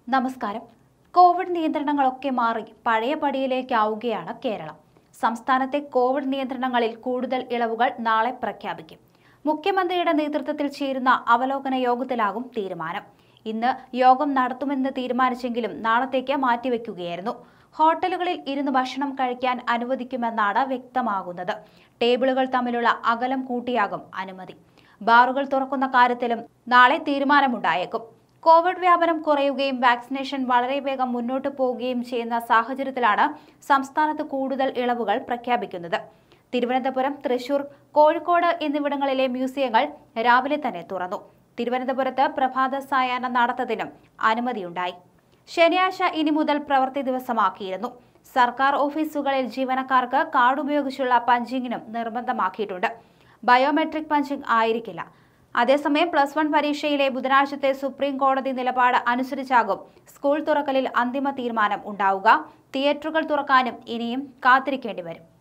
നമസ്കാരം കോവിഡ് നിയന്ത്രണങ്ങളൊക്കെ മാറി പഴയ പടിയിലേക്കാവുകയാണ് കേരളം സംസ്ഥാനത്തെ കോവിഡ് നിയന്ത്രണങ്ങളിൽ കൂടുതൽ ഇളവുകൾ നാളെ പ്രഖ്യാപിക്കും മുഖ്യമന്ത്രിയുടെ നേതൃത്വത്തിൽ ചേരുന്ന അവലോകന യോഗത്തിലാകും തീരുമാനം ഇന്ന് യോഗം നടത്തുമെന്ന് തീരുമാനിച്ചെങ്കിലും നാളത്തേക്ക് മാറ്റിവെക്കുകയായിരുന്നു ഹോട്ടലുകളിൽ ഇരുന്ന് ഭക്ഷണം കഴിക്കാൻ അനുവദിക്കുമെന്നാണ് വ്യക്തമാകുന്നത് ടേബിളുകൾ തമ്മിലുള്ള അകലം കൂട്ടിയാകും അനുമതി ബാറുകൾ തുറക്കുന്ന കാര്യത്തിലും നാളെ തീരുമാനമുണ്ടായേക്കും കോവിഡ് വ്യാപനം കുറയുകയും വാക്സിനേഷൻ വളരെ വേഗം മുന്നോട്ട് പോവുകയും ചെയ്യുന്ന സാഹചര്യത്തിലാണ് സംസ്ഥാനത്ത് കൂടുതൽ ഇളവുകൾ പ്രഖ്യാപിക്കുന്നത് തിരുവനന്തപുരം തൃശൂർ കോഴിക്കോട് എന്നിവിടങ്ങളിലെ മ്യൂസിയങ്ങൾ രാവിലെ തന്നെ തുറന്നു തിരുവനന്തപുരത്ത് പ്രഭാത സായാഹ്ന നടത്തത്തിനും അനുമതിയുണ്ടായി ശനിയാഴ്ച ഇനി മുതൽ പ്രവൃത്തി ദിവസമാക്കിയിരുന്നു സർക്കാർ ഓഫീസുകളിൽ ജീവനക്കാർക്ക് കാർഡ് ഉപയോഗിച്ചുള്ള പഞ്ചിങ്ങിനും നിർബന്ധമാക്കിയിട്ടുണ്ട് ബയോമെട്രിക് പഞ്ചിങ് ആയിരിക്കില്ല അതേസമയം പ്ലസ് വൺ പരീക്ഷയിലെ ബുധനാഴ്ചത്തെ സുപ്രീം കോടതി നിലപാട് അനുസരിച്ചാകും സ്കൂൾ തുറക്കലിൽ അന്തിമ തീരുമാനം ഉണ്ടാവുക തിയേറ്ററുകൾ തുറക്കാനും ഇനിയും കാത്തിരിക്കേണ്ടി വരും